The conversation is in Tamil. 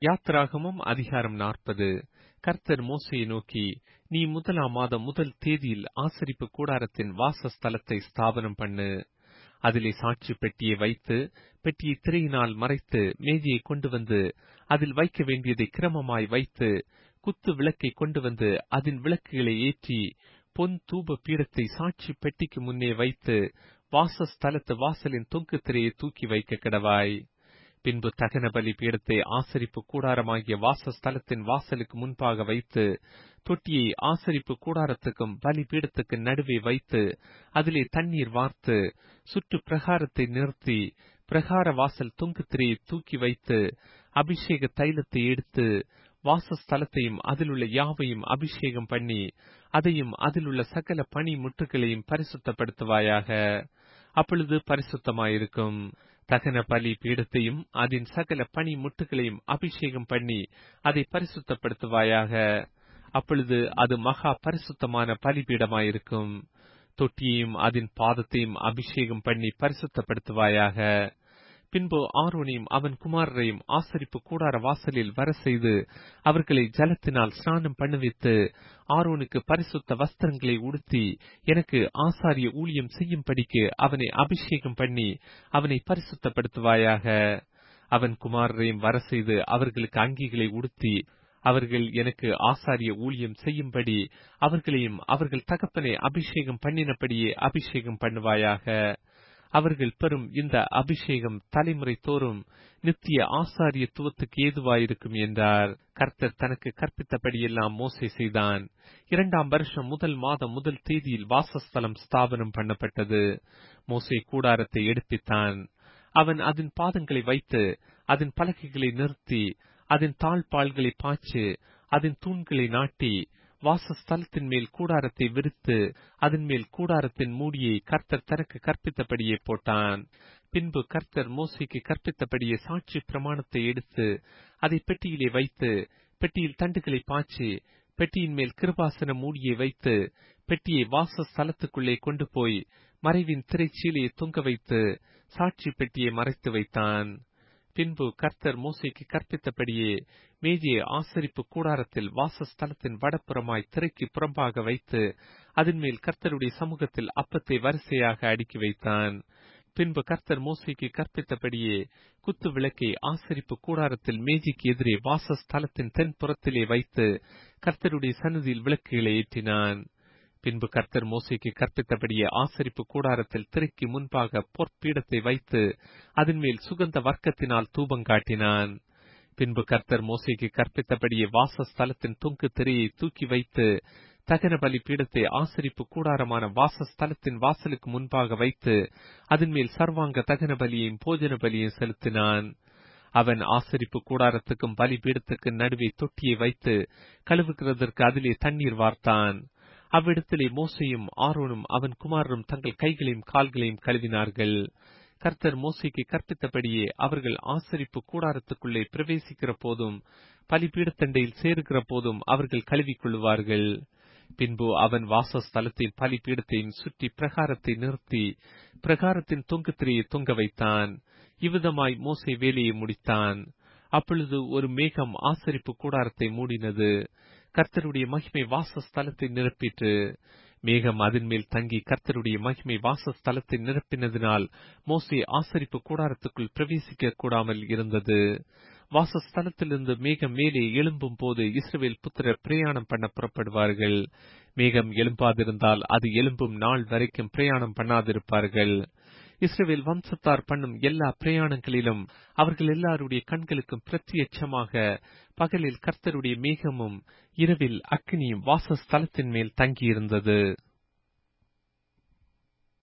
யாத்திராகமம் அதிகாரம் நாற்பது கர்த்தர் மோசையை நோக்கி நீ முதலாம் மாதம் முதல் தேதியில் ஆசரிப்பு கூடாரத்தின் வாசஸ்தலத்தை ஸ்தாபனம் பண்ணு அதிலே சாட்சி பெட்டியை வைத்து பெட்டியை திரையினால் மறைத்து மேஜையை கொண்டு வந்து அதில் வைக்க வேண்டியதை கிரமமாய் வைத்து குத்து விளக்கை கொண்டு வந்து அதன் விளக்குகளை ஏற்றி பொன் தூப பீடத்தை சாட்சி பெட்டிக்கு முன்னே வைத்து வாசஸ்தலத்து வாசலின் தொங்கு திரையை தூக்கி வைக்க கிடவாய் பின்பு தகன பலி பீடத்தை ஆசரிப்பு கூடாரமாகிய வாசஸ்தலத்தின் வாசலுக்கு முன்பாக வைத்து தொட்டியை ஆசரிப்பு கூடாரத்துக்கும் பலி பீடத்துக்கு நடுவே வைத்து அதிலே தண்ணீர் வார்த்து சுற்று பிரகாரத்தை நிறுத்தி பிரகார வாசல் தொங்கு திரையை தூக்கி வைத்து அபிஷேக தைலத்தை எடுத்து வாசஸ்தலத்தையும் அதிலுள்ள யாவையும் அபிஷேகம் பண்ணி அதையும் அதிலுள்ள சகல பனி முற்றுகளையும் பரிசுத்தப்படுத்துவாயாக அப்பொழுது பரிசுத்தமாயிருக்கும் தகன பலி பீடத்தையும் அதன் சகல பனி முட்டுகளையும் அபிஷேகம் பண்ணி அதை பரிசுத்தப்படுத்துவாயாக அப்பொழுது அது மகா பரிசுத்தமான பலிபீடமாயிருக்கும் தொட்டியையும் அதன் பாதத்தையும் அபிஷேகம் பண்ணி பரிசுத்தப்படுத்துவாயாக பின்பு ஆரோனையும் அவன் குமாரரையும் ஆசரிப்பு கூடார வாசலில் வர செய்து அவர்களை ஜலத்தினால் ஸ்நானம் பண்ணுவித்து ஆரோனுக்கு பரிசுத்த வஸ்திரங்களை உடுத்தி எனக்கு ஆசாரிய ஊழியம் செய்யும்படிக்கு அவனை அபிஷேகம் பண்ணி அவனை பரிசுத்தப்படுத்துவாயாக அவன் குமாரரையும் வர செய்து அவர்களுக்கு அங்கிகளை உடுத்தி அவர்கள் எனக்கு ஆசாரிய ஊழியம் செய்யும்படி அவர்களையும் அவர்கள் தகப்பனை அபிஷேகம் பண்ணினபடியே அபிஷேகம் பண்ணுவாயாக அவர்கள் பெறும் இந்த அபிஷேகம் தலைமுறை தோறும் நித்திய ஆசாரியத்துவத்துக்கு ஏதுவாயிருக்கும் என்றார் கர்த்தர் தனக்கு கற்பித்தபடியெல்லாம் மோசை செய்தான் இரண்டாம் வருஷம் முதல் மாதம் முதல் தேதியில் வாசஸ்தலம் ஸ்தாபனம் பண்ணப்பட்டது மோசை கூடாரத்தை எடுப்பித்தான் அவன் அதன் பாதங்களை வைத்து அதன் பலகைகளை நிறுத்தி அதன் தாழ்பால்களை பாய்ச்சு அதன் தூண்களை நாட்டி வாசஸ்தலத்தின் மேல் கூடாரத்தை விரித்து அதன் மேல் கூடாரத்தின் மூடியை கர்த்தர் தனக்கு கற்பித்தபடியே போட்டான் பின்பு கர்த்தர் மோசைக்கு கற்பித்தபடியே சாட்சி பிரமாணத்தை எடுத்து அதை பெட்டியிலே வைத்து பெட்டியில் தண்டுகளை பாய்ச்சி பெட்டியின் மேல் கிருபாசன மூடியை வைத்து பெட்டியை வாசஸ்தலத்துக்குள்ளே கொண்டு போய் மறைவின் திரைச்சீலையை தொங்க வைத்து சாட்சி பெட்டியை மறைத்து வைத்தான் பின்பு கர்த்தர் மோசைக்கு கற்பித்தபடியே மேஜையை ஆசரிப்பு கூடாரத்தில் வாசஸ்தலத்தின் வடப்புறமாய் திரைக்கு புறம்பாக வைத்து அதன் மேல் கர்த்தருடைய சமூகத்தில் அப்பத்தை வரிசையாக அடுக்கி வைத்தான் பின்பு கர்த்தர் மோசைக்கு கற்பித்தபடியே குத்து விளக்கை ஆசரிப்பு கூடாரத்தில் மேஜைக்கு எதிரே வாசஸ்தலத்தின் தென்புறத்திலே வைத்து கர்த்தருடைய சன்னதியில் விளக்குகளை ஏற்றினான் பின்பு கர்த்தர் மோசைக்கு கற்பித்தபடியே ஆசரிப்பு கூடாரத்தில் திரைக்கு முன்பாக பொற்பீடத்தை வைத்து அதன் மேல் சுகந்த வர்க்கத்தினால் தூபம் காட்டினான் பின்பு கர்த்தர் மோசைக்கு கற்பித்தபடியே வாசஸ்தலத்தின் தொங்கு திரையை தூக்கி வைத்து தகன பலி பீடத்தை ஆசரிப்பு கூடாரமான வாசஸ்தலத்தின் வாசலுக்கு முன்பாக வைத்து அதன் மேல் சர்வாங்க தகன பலியையும் போஜன பலியையும் செலுத்தினான் அவன் ஆசரிப்பு கூடாரத்துக்கும் பலி பீடத்துக்கு நடுவே தொட்டியை வைத்து கழுவுகிறதற்கு அதிலே தண்ணீர் வார்த்தான் அவ்விடத்திலே மோசையும் ஆரோனும் அவன் குமாரரும் தங்கள் கைகளையும் கால்களையும் கழுவினார்கள் கர்த்தர் மோசைக்கு கற்பித்தபடியே அவர்கள் ஆசரிப்பு கூடாரத்துக்குள்ளே பிரவேசிக்கிற போதும் பலிபீடத்தண்டையில் சேருகிற போதும் அவர்கள் கழுவிக் கொள்வார்கள் பின்பு அவன் வாசஸ்தலத்தின் பலிபீடத்தையும் சுற்றி பிரகாரத்தை நிறுத்தி பிரகாரத்தின் தொங்கு திரையை தொங்க வைத்தான் இவ்விதமாய் மோசை வேலையை முடித்தான் அப்பொழுது ஒரு மேகம் ஆசரிப்பு கூடாரத்தை மூடினது கர்த்தருடைய மகிமை வாசஸ்தலத்தை நிரப்பிற்று மேகம் அதன் மேல் தங்கி கர்த்தருடைய மகிமை வாசஸ்தலத்தை நிரப்பினதினால் மோசே ஆசரிப்பு கூடாரத்துக்குள் பிரவேசிக்க கூடாமல் இருந்தது வாசஸ்தலத்திலிருந்து மேகம் மேலே எழும்பும் போது இஸ்ரவேல் புத்திரர் பிரயாணம் பண்ண புறப்படுவார்கள் மேகம் எழும்பாதிருந்தால் அது எழும்பும் நாள் வரைக்கும் பிரயாணம் பண்ணாதிருப்பார்கள் இஸ்ரவேல் வம்சத்தார் பண்ணும் எல்லா பிரயாணங்களிலும் அவர்கள் எல்லாருடைய கண்களுக்கும் பிரத்யட்சமாக பகலில் கர்த்தருடைய மேகமும் இரவில் அக்னியும் வாசஸ்தலத்தின் மேல் தங்கியிருந்தது